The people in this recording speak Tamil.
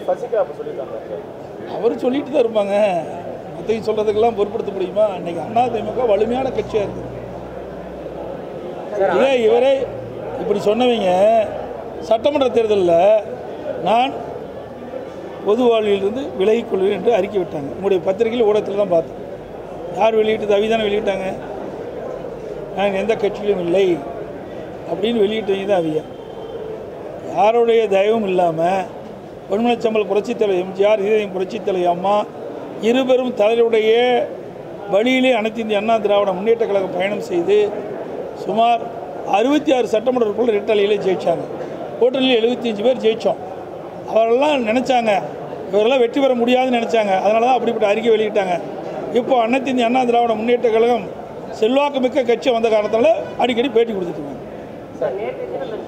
சசிகலா அப்ப சொல்லியிருக்காங்க சார் அவர் சொல்லிட்டு தான் இருப்பாங்க மற்றவங்க சொல்கிறதுக்கெல்லாம் பொருட்படுத்த முடியுமா அன்றைக்கி அண்ணா திமுக வலிமையான கட்சியாக இருக்குது இதே இவரே இப்படி சொன்னவங்க சட்டமன்ற தேர்தலில் நான் பொது வாழ்விலிருந்து விலகிக் கொள்வேன் என்று அறிக்கை விட்டாங்க உங்களுடைய பத்திரிகையில் ஊடகத்தில் தான் பார்த்தேன் யார் வெளியிட்டது அவி தானே வெளியிட்டாங்க நான் எந்த கட்சியிலும் இல்லை அப்படின்னு வெளியிட்டவங்க தான் அவியா யாருடைய தயவும் இல்லாமல் பொன்மனச்சம்பல் புரட்சித் தலைவர் எம்ஜிஆர் இதயம் புரட்சித் தலைவர் அம்மா இருபெரும் தலைவருடைய வழியிலே அனைத்து இந்திய அண்ணா திராவிட முன்னேற்ற கழகம் பயணம் செய்து சுமார் அறுபத்தி ஆறு சட்டமன்ற உறுப்பினர் ரெட்டலையிலே ஜெயிச்சாங்க கூட்டணியில் எழுபத்தி அஞ்சு பேர் ஜெயித்தோம் அவரெல்லாம் நினச்சாங்க இவரெல்லாம் வெற்றி பெற முடியாதுன்னு நினச்சாங்க அதனால தான் அப்படிப்பட்ட அறிக்கை வெளியிட்டாங்க இப்போ அனைத்து இந்திய அண்ணா திராவிட முன்னேற்ற கழகம் செல்வாக்கு மிக்க கட்சி வந்த காரணத்தால் அடிக்கடி பேட்டி கொடுத்துட்டு இருக்காங்க